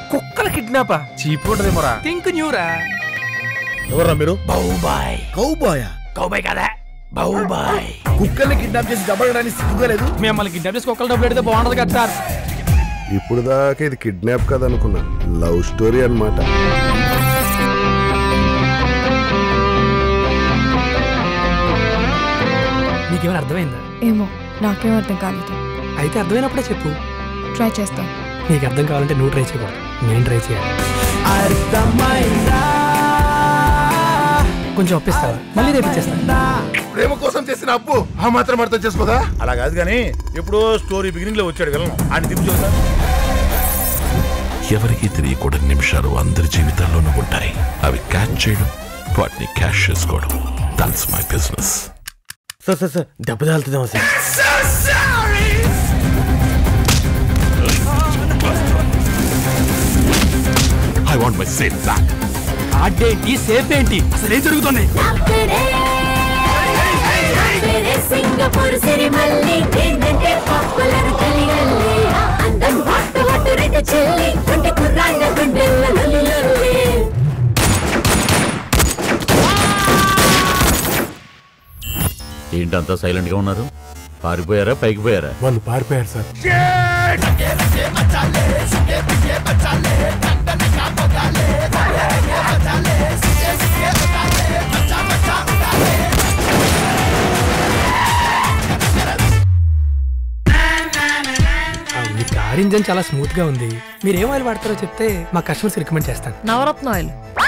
కుక్కల కిడ్నాపా cheap ఉంటదేమోరా think న్యూరా ఎవర్రా మీరు బౌబాయ్ కౌబాయ్ కౌబాయ్ కదా బౌబాయ్ కుక్కల్ని కిడ్నాప్ చేసి దెబ్బడడానికి సిగ్గుగా లేదు మిమ్మల్ని కిడ్నాప్ చేసి కుక్కలు డబ్బులు పెడితే బాగుంటది కదా సార్ ఇప్పుడు దాకా ఇది కిడ్నాప్ కదా అనుకున్నా లవ్ స్టోరీ అన్నమాట నీకేమైనా అర్థమైందా ఏమో నాకేం అర్థం కాలేదు అయితే అర్థమైనప్పుడే చెప్పు ట్రై చేస్తా నీకు అర్థం కావాలంటే నువ్వు ట్రై చేయకూడదు నేను ట్రై చేయాలి కొంచెం ఒప్పిస్తావా మళ్ళీ రేపు ఇచ్చేస్తా ప్రేమ కోసం చేసిన అప్పు ఆ మాత్రం అర్థం చేసుకోదా అలా కాదు కానీ ఎప్పుడో స్టోరీ బిగినింగ్ లో వచ్చాడు వెళ్ళను ఆయన తిప్పి చూద్దాం ఎవరికీ తెలియకూడని నిమిషాలు అందరి జీవితాల్లోనూ ఉంటాయి అవి క్యాచ్ చేయడం వాటిని క్యాష్ చేసుకోవడం that's my business sir sir sir దెబ్బ తాగుతుందేమో sir I want my safe back అడ్డేంటి సేఫ్ ఏంటి అసలు ఏం జరుగుతుంది సింగపూర్ సిరిమల్లి ఏంటంటే పాపులర్ కలిగల్లి అందం హట్టు హట్టు రెడ్డ చెల్లి గుండె కుర్రాళ్ళ గుండెల్ల లొల్లి లొల్లి ఏంటంతా సైలెంట్ గా ఉన్నారు పారిపోయారా పైకి పోయారా వాళ్ళు పారిపోయారు సార్ మీ కార్ ఇంజన్ చాలా స్మూత్ గా ఉంది మీరు ఏం ఆయిల్ వాడతారో చెప్తే మా కస్టమర్స్ రికమెండ్ చేస్తాను నవరత్న ఆయిల్